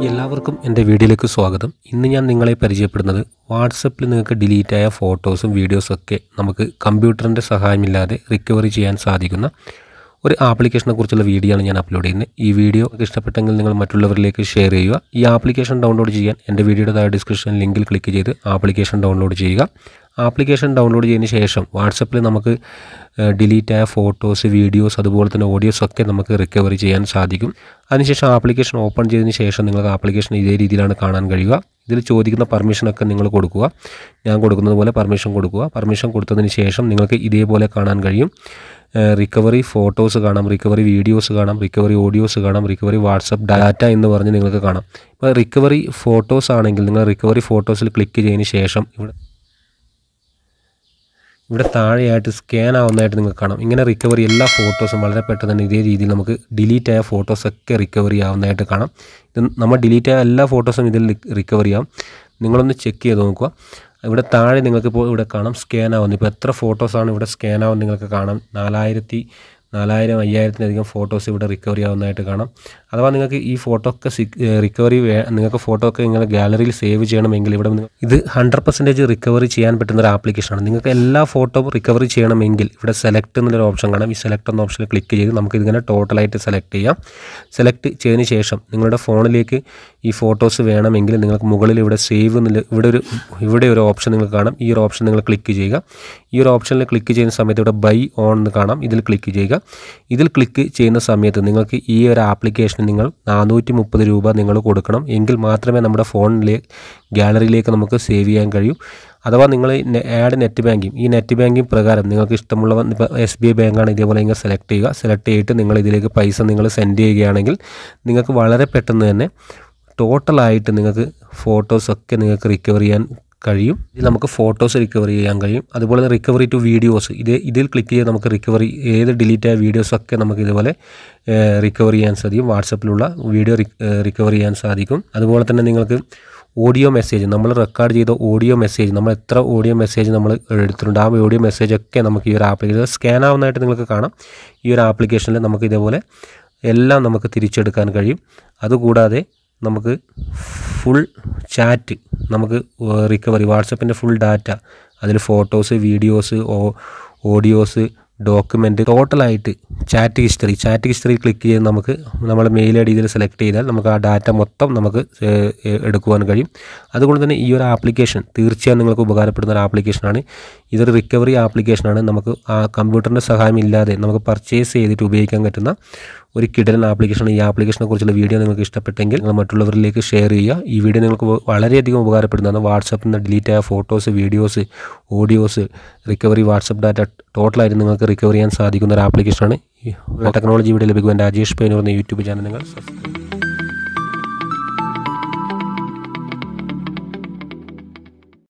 എല്ലാവർക്കും എൻ്റെ വീഡിയോയിലേക്ക് സ്വാഗതം ഇന്ന് ഞാൻ നിങ്ങളെ പരിചയപ്പെടുന്നത് വാട്സപ്പിൽ നിങ്ങൾക്ക് ഡിലീറ്റ് ആയ ഫോട്ടോസും വീഡിയോസും ഒക്കെ നമുക്ക് കമ്പ്യൂട്ടറിൻ്റെ സഹായമില്ലാതെ റിക്കവറി ചെയ്യാൻ സാധിക്കുന്ന ഒരു ആപ്ലിക്കേഷനെ കുറിച്ചുള്ള വീഡിയോ ആണ് ഞാൻ അപ്ലോഡ് ചെയ്യുന്നത് ഈ വീഡിയോ നിങ്ങൾക്ക് ഇഷ്ടപ്പെട്ടെങ്കിൽ നിങ്ങൾ മറ്റുള്ളവരിലേക്ക് ഷെയർ ചെയ്യുക ഈ ആപ്ലിക്കേഷൻ ഡൗൺലോഡ് ചെയ്യാൻ എൻ്റെ വീഡിയോയുടെ താഴെ ഡിസ്ക്രിപ്ഷൻ ലിങ്കിൽ ക്ലിക്ക് ചെയ്ത് ആപ്ലിക്കേഷൻ ഡൗൺലോഡ് ചെയ്യുക ആപ്ലിക്കേഷൻ ഡൗൺലോഡ് ചെയ്തതിന് ശേഷം വാട്സപ്പിൽ നമുക്ക് ഡിലീറ്റ് ആയ ഫോട്ടോസ് വീഡിയോസ് അതുപോലെ തന്നെ ഓഡിയോസ് ഒക്കെ നമുക്ക് റിക്കവറി ചെയ്യാൻ സാധിക്കും അതിനുശേഷം ആപ്ലിക്കേഷൻ ഓപ്പൺ ചെയ്തതിന് ശേഷം നിങ്ങൾക്ക് ആപ്ലിക്കേഷൻ ഇതേ രീതിയിലാണ് കാണാൻ കഴിയുക ഇതിൽ ചോദിക്കുന്ന പെർമിഷനൊക്കെ നിങ്ങൾ കൊടുക്കുക ഞാൻ കൊടുക്കുന്നത് പോലെ പെർമിഷൻ കൊടുക്കുക പെർമിഷൻ കൊടുത്തതിന് ശേഷം നിങ്ങൾക്ക് ഇതേപോലെ കാണാൻ കഴിയും റിക്കവറി ഫോട്ടോസ് കാണാം റിക്കവറി വീഡിയോസ് കാണാം റിക്കവറി ഓഡിയോസ് കാണാം റിക്കവറി വാട്സപ്പ് ഡാറ്റ എന്ന് പറഞ്ഞ് നിങ്ങൾക്ക് കാണാം ഇപ്പോൾ റിക്കവറി ഫോട്ടോസ് ആണെങ്കിൽ നിങ്ങൾ റിക്കവറി ഫോട്ടോസിൽ ക്ലിക്ക് ചെയ്തതിന് ശേഷം ഇവിടെ ഇവിടെ താഴെയായിട്ട് സ്കാൻ ആവുന്നതായിട്ട് നിങ്ങൾക്ക് കാണാം ഇങ്ങനെ റിക്കവറി എല്ലാ ഫോട്ടോസും വളരെ പെട്ടെന്ന് തന്നെ ഇതേ രീതിയിൽ നമുക്ക് ഡിലീറ്റ് ആയ ഫോട്ടോസൊക്കെ റിക്കവറി ആവുന്നതായിട്ട് കാണാം ഇത് നമ്മൾ ഡിലീറ്റ് ആയ എല്ലാ ഫോട്ടോസും ഇതിൽ റിക്കവറി ആവും നിങ്ങളൊന്ന് ചെക്ക് ചെയ്ത് നോക്കുക ഇവിടെ താഴെ നിങ്ങൾക്കിപ്പോൾ ഇവിടെ കാണാം സ്കാൻ ആവുന്നത് ഇപ്പോൾ എത്ര ഫോട്ടോസാണ് ഇവിടെ സ്കാൻ ആവുന്നത് നിങ്ങൾക്ക് കാണാം നാലായിരത്തി നാലായിരം അയ്യായിരത്തിലധികം ഫോട്ടോസ് ഇവിടെ റിക്കവറി ആവുന്നതായിട്ട് കാണാം അഥവാ നിങ്ങൾക്ക് ഈ ഫോട്ടോ ഒക്കെ റിക്കവറി നിങ്ങൾക്ക് ഫോട്ടോ ഒക്കെ നിങ്ങൾ ഗാലറിയിൽ സേവ് ചെയ്യണമെങ്കിൽ ഇവിടെ നിങ്ങൾ- ഇത് ഹൺഡ്രഡ് പെർസെൻറ്റേജ് റിക്കവറി ചെയ്യാൻ പറ്റുന്ന ഒരു ആപ്ലിക്കേഷനാണ് നിങ്ങൾക്ക് എല്ലാ ഫോട്ടോ റിക്കവറി ചെയ്യണമെങ്കിൽ ഇവിടെ സെലക്ട് എന്നുള്ളൊരു ഓപ്ഷൻ കാണാം ഈ സെലക്ട് എന്ന ഓപ്ഷനിൽ ക്ലിക്ക് ചെയ്ത് നമുക്ക് ഇതിങ്ങനെ ടോട്ടലായിട്ട് സെലക്ട് ചെയ്യാം സെലക്ട് ചെയ്തതിന് ശേഷം നിങ്ങളുടെ ഫോണിലേക്ക് ഈ ഫോട്ടോസ് വേണമെങ്കിൽ നിങ്ങൾക്ക് മുകളിൽ ഇവിടെ സേവ് എന്നുള്ള ഇവിടെ ഒരു ഇവിടെ ഒരു ഓപ്ഷൻ നിങ്ങൾക്ക് കാണാം ഈ ഒരു ഓപ്ഷൻ നിങ്ങൾ ക്ലിക്ക് ചെയ്യുക ഈ ഒരു ഓപ്ഷനിൽ ക്ലിക്ക് ചെയ്യുന്ന സമയത്ത് ഇവിടെ ബൈ ഓൺ എന്ന് കാണാം ഇതിൽ ക്ലിക്ക് ചെയ്യുക ഇതിൽ ക്ലിക്ക് ചെയ്യുന്ന സമയത്ത് നിങ്ങൾക്ക് ഈ ഒരു ആപ്ലിക്കേഷന് നിങ്ങൾ നാനൂറ്റി മുപ്പത് രൂപ നിങ്ങൾ കൊടുക്കണം എങ്കിൽ മാത്രമേ നമ്മുടെ ഫോണിലെ ഗാലറിയിലേക്ക് നമുക്ക് സേവ് ചെയ്യാൻ കഴിയൂ അഥവാ നിങ്ങൾ ആഡ് നെറ്റ് ബാങ്കിങ് ഈ നെറ്റ് ബാങ്കിങ് പ്രകാരം നിങ്ങൾക്ക് ഇഷ്ടമുള്ള ഇപ്പോൾ എസ് ബി ഐ ബാങ്കാണ് ഇതേപോലെ നിങ്ങൾ സെലക്ട് ചെയ്യുക സെലക്ട് ചെയ്തിട്ട് നിങ്ങൾ ഇതിലേക്ക് പൈസ നിങ്ങൾ സെൻഡ് ചെയ്യുകയാണെങ്കിൽ നിങ്ങൾക്ക് വളരെ പെട്ടെന്ന് തന്നെ ടോട്ടലായിട്ട് നിങ്ങൾക്ക് ഫോട്ടോസൊക്കെ നിങ്ങൾക്ക് റിക്കവർ ചെയ്യാൻ കഴിയും ഇതിൽ നമുക്ക് ഫോട്ടോസ് റിക്കവർ ചെയ്യാൻ കഴിയും അതുപോലെ തന്നെ റിക്കവറി ടു വീഡിയോസ് ഇത് ഇതിൽ ക്ലിക്ക് ചെയ്ത് നമുക്ക് റിക്കവറി ഏത് ഡിലീറ്റ് ആയ വീഡിയോസൊക്കെ നമുക്ക് ഇതുപോലെ റിക്കവർ ചെയ്യാൻ സാധിക്കും വാട്സപ്പിലുള്ള വീഡിയോ റിക്കവർ ചെയ്യാൻ സാധിക്കും അതുപോലെ തന്നെ നിങ്ങൾക്ക് ഓഡിയോ മെസ്സേജ് നമ്മൾ റെക്കോർഡ് ചെയ്ത ഓഡിയോ മെസ്സേജ് നമ്മൾ എത്ര ഓഡിയോ മെസ്സേജ് നമ്മൾ എടുത്തിട്ടുണ്ട് ആ ഓഡിയോ മെസ്സേജ് ഒക്കെ നമുക്ക് ഈ ഒരു ആപ്ലിക്കേഷൻ സ്കാൻ ആവുന്നതായിട്ട് നിങ്ങൾക്ക് കാണാം ഈ ഒരു ആപ്ലിക്കേഷനിൽ നമുക്ക് ഇതേപോലെ എല്ലാം നമുക്ക് തിരിച്ചെടുക്കാൻ കഴിയും അതുകൂടാതെ നമുക്ക് ഫുൾ ചാറ്റ് നമുക്ക് റിക്കവറി വാട്സപ്പിൻ്റെ ഫുൾ ഡാറ്റ അതിൽ ഫോട്ടോസ് വീഡിയോസ് ഓഡിയോസ് ഡോക്യുമെൻ്റ് ടോട്ടലായിട്ട് chat history chat history click ചെയ്ത് നമുക്ക് നമ്മുടെ മെയിൽ ഐ ഡി ഇതിൽ സെലക്ട് ചെയ്താൽ നമുക്ക് ആ ഡാറ്റ മൊത്തം നമുക്ക് ഏഹ്, ഏഹ്, എടുക്കുവാൻ കഴിയും അതുകൊണ്ട് തന്നെ ഈ ഒരു ആപ്ലിക്കേഷൻ തീർച്ചയായും നിങ്ങൾക്ക് ഉപകാരപ്പെടുന്ന ഒരു ആപ്ലിക്കേഷനാണ് ഇതൊരു റിക്കവറി ആപ്ലിക്കേഷനാണ് നമുക്ക് ആ കമ്പ്യൂട്ടറിൻ്റെ സഹായം ഇല്ലാതെ നമുക്ക് പർച്ചേസ് ചെയ്തിട്ട് ഉപയോഗിക്കാൻ പറ്റുന്ന ഒരു കിടലൻ ആപ്ലിക്കേഷൻ ഈ ആപ്ലിക്കേഷനെ കുറിച്ചുള്ള വീഡിയോ നിങ്ങൾക്ക് ഇഷ്ടപ്പെട്ടെങ്കിൽ നിങ്ങൾ മറ്റുള്ളവരിലേക്ക് ഷെയർ ചെയ്യുക ഈ വീഡിയോ നിങ്ങൾക്ക് ഉപ- വളരെയധികം ഉപകാരപ്പെടുന്നതാണ് വാട്സപ്പിൽ നിന്ന് ഡിലീറ്റ് ആയ photos videos audios recovery WhatsApp data ടോട്ടലായിട്ട് നിങ്ങൾക്ക് റിക്കവർ ചെയ്യാൻ സാധിക്കുന്ന ഒരു ആപ്ലിക്കേഷനാണ് ഈ ടെക്നോളജി വീഡിയോ ലഭിക്കുവാൻ രാജേഷ് പൈനൂർ എന്ന യൂട്യൂബ് ചാനൽ നിങ്ങൾ സബ്സ്ക്രൈബ് ചെയ്യുക